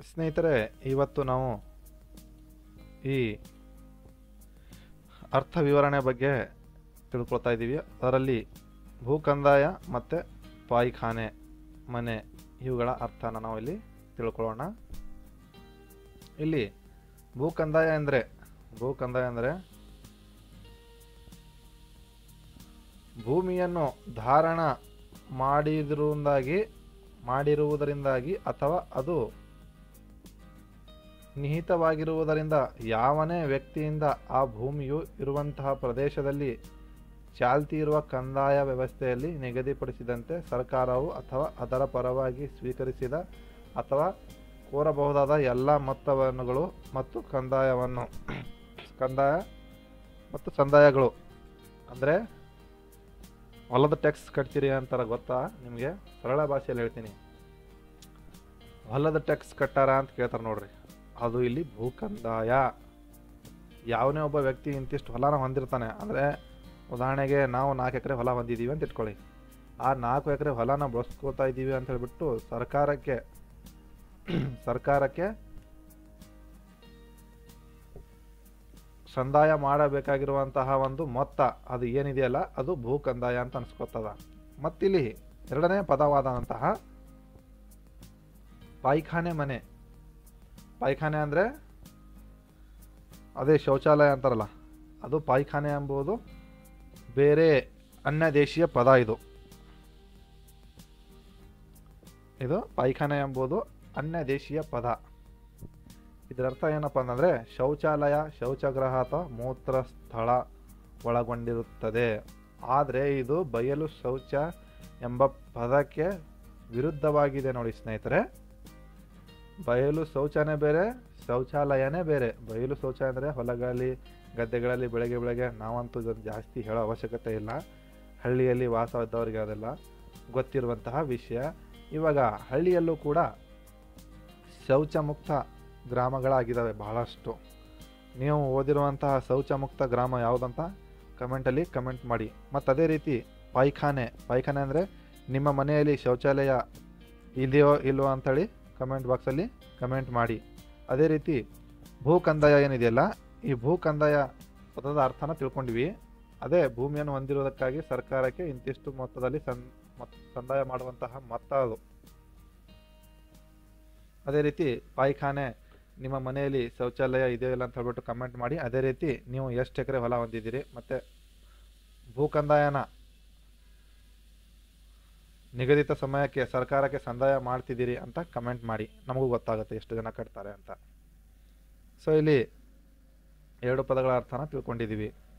ಸ್ನೇಹಿತರೆ ಇವತ್ತು ನಾವು ಈ ಅರ್ಥ ವಿವರಣೆ ಬಗ್ಗೆ ತಿಳ್ಕೊಳ್ತಾ ಇದ್ದೀವಿ ಅದರಲ್ಲಿ ಭೂ ಕಂದಾಯ ಮತ್ತು ಪಾಯಿಖಾನೆ ಮನೆ ಇವುಗಳ ಅರ್ಥನ ನಾವು ಇಲ್ಲಿ ತಿಳ್ಕೊಳ್ಳೋಣ ಇಲ್ಲಿ ಭೂ ಕಂದಾಯ ಅಂದರೆ ಭೂ ಕಂದಾಯ ಅಂದರೆ ಭೂಮಿಯನ್ನು ಧಾರಣ ಮಾಡಿರುವುದಾಗಿ ಮಾಡಿರುವುದರಿಂದಾಗಿ ಅಥವಾ ಅದು ನಿಹಿತವಾಗಿರುವುದರಿಂದ ಯಾವನೇ ವ್ಯಕ್ತಿಯಿಂದ ಆ ಭೂಮಿಯು ಇರುವಂತಹ ಪ್ರದೇಶದಲ್ಲಿ ಚಾಲ್ತಿ ಇರುವ ಕಂದಾಯ ವ್ಯವಸ್ಥೆಯಲ್ಲಿ ನಿಗದಿಪಡಿಸಿದಂತೆ ಸರ್ಕಾರವು ಅಥವಾ ಅದರ ಪರವಾಗಿ ಸ್ವೀಕರಿಸಿದ ಅಥವಾ ಕೋರಬಹುದಾದ ಎಲ್ಲ ಮೊತ್ತವನ್ನುಗಳು ಮತ್ತು ಕಂದಾಯವನ್ನು ಕಂದಾಯ ಮತ್ತು ಸಂದಾಯಗಳು ಅಂದರೆ ಹೊಲದ ಟ್ಯಾಕ್ಸ್ ಕಟ್ತೀರಿ ಅಂತಾರ ಗೊತ್ತಾ ನಿಮಗೆ ಸರಳ ಭಾಷೆಯಲ್ಲಿ ಹೇಳ್ತೀನಿ ಹೊಲದ ಟ್ಯಾಕ್ಸ್ ಕಟ್ಟಾರ ಅಂತ ಕೇಳ್ತಾರೆ ನೋಡ್ರಿ ಅದು ಇಲ್ಲಿ ಭೂ ಕಂದಾಯ ಯಾವನೇ ಒಬ್ಬ ವ್ಯಕ್ತಿ ಇಂತಿಷ್ಟು ಹೊಲನ ಹೊಂದಿರ್ತಾನೆ ಅಂದರೆ ಉದಾಹರಣೆಗೆ ನಾವು ನಾಲ್ಕು ಎಕರೆ ಹೊಲ ಹೊಂದಿದ್ದೀವಿ ಅಂತ ಇಟ್ಕೊಳ್ಳಿ ಆ ನಾಲ್ಕು ಎಕರೆ ಹೊಲನ ಬಳಸ್ಕೋತಾ ಇದ್ದೀವಿ ಅಂತ ಹೇಳ್ಬಿಟ್ಟು ಸರ್ಕಾರಕ್ಕೆ ಸರ್ಕಾರಕ್ಕೆ ಸಂದಾಯ ಮಾಡಬೇಕಾಗಿರುವಂತಹ ಒಂದು ಮೊತ್ತ ಅದು ಏನಿದೆಯಲ್ಲ ಅದು ಭೂ ಕಂದಾಯ ಅಂತ ಅನ್ಸ್ಕೊತದ ಮತ್ತಿಲ್ಲಿ ಎರಡನೇ ಪದವಾದಂತಹ ಪಾಯ್ಖಾನೆ ಮನೆ ಪಾಯ್ಖಾನೆ ಅಂದರೆ ಅದೇ ಶೌಚಾಲಯ ಅಂತಾರಲ್ಲ ಅದು ಪಾಯ್ಖಾನೆ ಎಂಬುದು ಬೇರೆ ಅನ್ಯ ದೇಶೀಯ ಪದ ಇದು ಇದು ಪಾಯ್ಖಾನೆ ಎಂಬುದು ಅನ್ಯ ದೇಶೀಯ ಪದ ಇದರ ಅರ್ಥ ಏನಪ್ಪ ಅಂತಂದರೆ ಶೌಚಾಲಯ ಶೌಚಗೃಹ ಅಥವಾ ಮೂತ್ರ ಸ್ಥಳ ಒಳಗೊಂಡಿರುತ್ತದೆ ಆದರೆ ಇದು ಬಯಲು ಶೌಚ ಎಂಬ ಪದಕ್ಕೆ ವಿರುದ್ಧವಾಗಿದೆ ನೋಡಿ ಸ್ನೇಹಿತರೆ ಬಯಲು ಶೌಚನೇ ಬೇರೆ ಶೌಚಾಲಯನೇ ಬೇರೆ ಬಯಲು ಶೌಚ ಅಂದರೆ ಹೊಲಗಳಲ್ಲಿ ಗದ್ದೆಗಳಲ್ಲಿ ಬೆಳಗ್ಗೆ ಬೆಳಗ್ಗೆ ನಾವಂತೂ ಇದನ್ನು ಜಾಸ್ತಿ ಹೇಳೋ ಅವಶ್ಯಕತೆ ಇಲ್ಲ ಹಳ್ಳಿಯಲ್ಲಿ ವಾಸ ಇದ್ದವರಿಗೆ ಅದೆಲ್ಲ ಗೊತ್ತಿರುವಂತಹ ವಿಷಯ ಇವಾಗ ಹಳ್ಳಿಯಲ್ಲೂ ಕೂಡ ಶೌಚ ಮುಕ್ತ ಗ್ರಾಮಗಳಾಗಿದ್ದಾವೆ ಬಹಳಷ್ಟು ನೀವು ಓದಿರುವಂತಹ ಶೌಚ ಮುಕ್ತ ಗ್ರಾಮ ಯಾವುದಂತ ಕಮೆಂಟಲ್ಲಿ ಕಮೆಂಟ್ ಮಾಡಿ ಮತ್ತು ಅದೇ ರೀತಿ ಪಾಯ್ಖಾನೆ ಪಾಯ್ಖಾನೆ ಅಂದರೆ ನಿಮ್ಮ ಮನೆಯಲ್ಲಿ ಶೌಚಾಲಯ ಇದೆಯೋ ಇಲ್ವೋ ಅಂಥೇಳಿ ಕಮೆಂಟ್ ಬಾಕ್ಸಲ್ಲಿ ಕಮೆಂಟ್ ಮಾಡಿ ಅದೇ ರೀತಿ ಭೂ ಕಂದಾಯ ಏನಿದೆಯಲ್ಲ ಈ ಭೂ ಕಂದಾಯ ಪದದ ಅರ್ಥನ ತಿಳ್ಕೊಂಡಿವಿ ಅದೇ ಭೂಮಿಯನ್ನು ಹೊಂದಿರುವುದಕ್ಕಾಗಿ ಸರ್ಕಾರಕ್ಕೆ ಇಂತಿಷ್ಟು ಮೊತ್ತದಲ್ಲಿ ಸಂ ಮೊತ್- ಸಂದಾಯ ಮಾಡುವಂತಹ ಮೊತ್ತ ಅದು ಅದೇ ರೀತಿ ಪಾಯ್ಖಾನೆ ನಿಮ್ಮ ಮನೆಯಲ್ಲಿ ಶೌಚಾಲಯ ಇದೆಯೋ ಇಲ್ಲ ಅಂತ ಹೇಳ್ಬಿಟ್ಟು ಕಮೆಂಟ್ ಮಾಡಿ ಅದೇ ರೀತಿ ನೀವು ಎಷ್ಟು ಎಕರೆ ಹೊಲ ಹೊಂದಿದ್ದೀರಿ ಮತ್ತು ಭೂ ಕಂದಾಯನ ನಿಗದಿತ ಸಮಯಕ್ಕೆ ಸರ್ಕಾರಕ್ಕೆ ಸಂದಾಯ ಮಾಡ್ತಿದ್ದೀರಿ ಅಂತ ಕಮೆಂಟ್ ಮಾಡಿ ನಮಗೂ ಗೊತ್ತಾಗುತ್ತೆ ಎಷ್ಟು ಜನ ಕಟ್ತಾರೆ ಅಂತ ಸೊ ಇಲ್ಲಿ ಎರಡು ಪದಗಳ ಅರ್ಥನ ತಿಳ್ಕೊಂಡಿದ್ದೀವಿ